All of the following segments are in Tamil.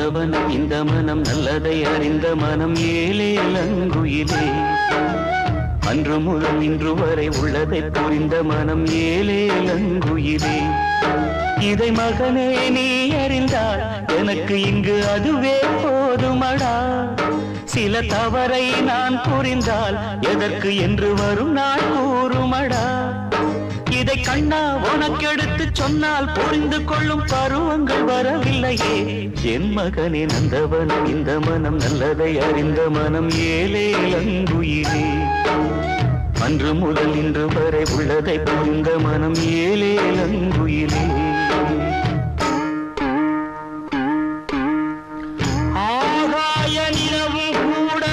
நந்தவனம் இந்த மனம் நல்லதை அறிந்த மனம் ஏலேலங்குயிலே அன்று முதல் இன்று வரை உள்ளதை புரிந்த மனம் ஏலேலங்குயிலே இதை மகனே நீ அறிந்தால் எனக்கு இங்கு அதுவே போதுமடா சில தவறை நான் புரிந்தால் எதற்கு என்று வரும் நாள் கூறுமடா இதை கண்ணா உனக்கெடுத்து சொன்னால் புரிந்து கொள்ளும் பருவங்கள் வரவில்லையே என் மகனே நந்தவனம் இந்த மனம் நல்லதை அறிந்த மனம் ஏலேலங்குயிலே அன்று முதல் இன்று வரை உள்ளதை புரிந்த மனம் ஏலேலங்குயிலே ஆகாய நிலவும் கூட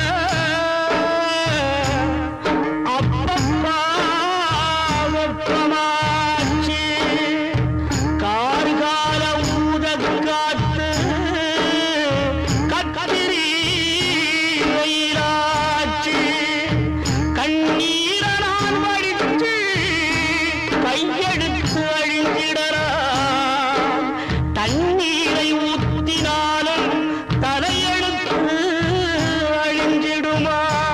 அப்பப்பா வெப்பமாச்சு கார்கால ஊதக் காத்து கத்திரி வெயிலாச்சு கண்ணீர நான் வடித்து கையெடுத்து அழிந்திடலாம் தண்ணீரை ஊத்தினாலும் தலையெடுத்து அழிஞ்சிடுமா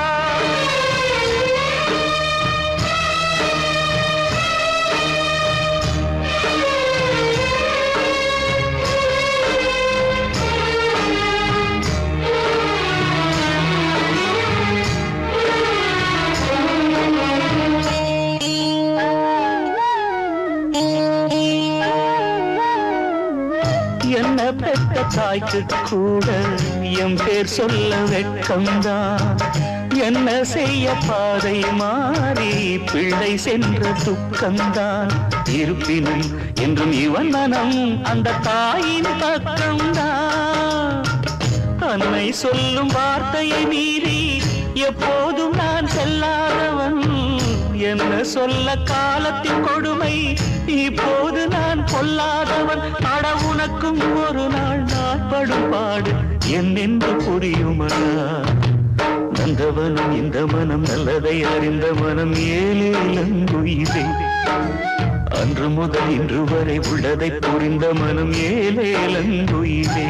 என்ன பெற்ற தாய்க்கு கூட என் பேர் சொல்ல வெட்கம்தான் என்ன செய்ய பாதை மாறி பிள்ளை சென்ற துக்கம்தான் இருப்பினும் என்றும் இவன் மனம் அந்த தாயின் பக்கம்தான் அன்னை சொல்லும் வார்த்தையை மீறி எப்போதும் நான் செல்லாதவன் என்ன சொல்ல காலத்தின் கொடுமை இப்போது நான் கொல்லாதவன் அட உனக்கும் ஒரு நாள் நான் படும் பாடு என்னென்று புரியுமடா நந்தவனம் இந்த மனம் நல்லதை அறிந்த மனம் ஏலேலங்குயிலே அன்று முதல் இன்று வரை உள்ளதை புரிந்த மனம் ஏலேலங்குயிலே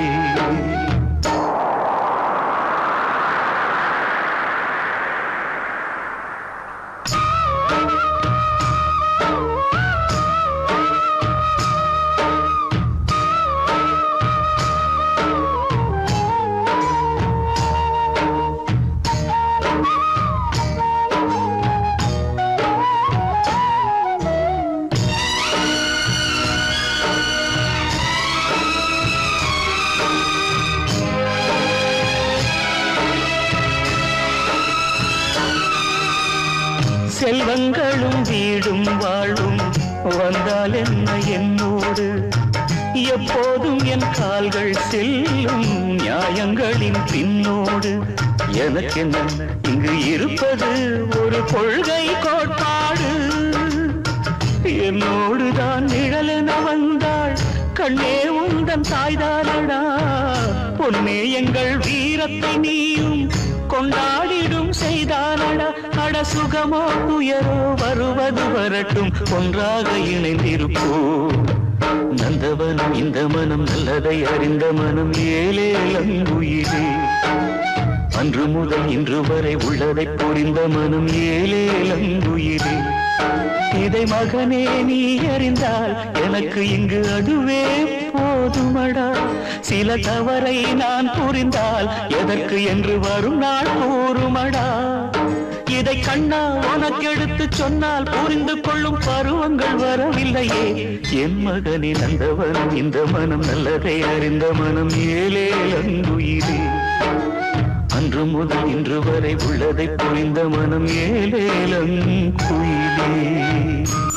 செல்வங்களும் வீடும் வாழும் வந்தால் என்ன என்னோடு எப்போதும் என் கால்கள் செல்லும் நியாயங்களின் பின்னோடு எனக்கென்ன இங்கு இருப்பது ஒரு கொள்கை கோட்பாடு என்னோடு தான் நிழலென வந்தாள் கண்ணே உந்தன் தாய்தானடா பொன்னே எங்கள் வீரத்தை நீயும் கொண்டாடிடும் செய்தானடா அட சுகமோ துயரோ வருவது வரட்டும் ஒன்றாக இணைந்திருப்போம் நந்தவனம் இந்த மனம் நல்லதை அறிந்த மனம் ஏலேலங்குயிலே அன்று முதல் இன்று வரை உள்ளதை புரிந்த மனம் ஏலேலங்குயிலே இதை மகனே நீ அறிந்தால் எனக்கு இங்கு அதுவே போதுமடா சில தவறை நான் புரிந்தால் எதற்கு என்று வரும் நாள் கூறுமடா இதை கண்ணா உனக்கெடுத்து சொன்னால் புரிந்து கொள்ளும் பருவங்கள் வரவில்லையே என் மகனே நந்தவனம் இந்த மனம் நல்லதை அறிந்த மனம் ஏலேலங்குயிலே அன்று முதல் இன்று வரை உள்ளதை புரிந்த மனம் ஏலேலங்குயிலே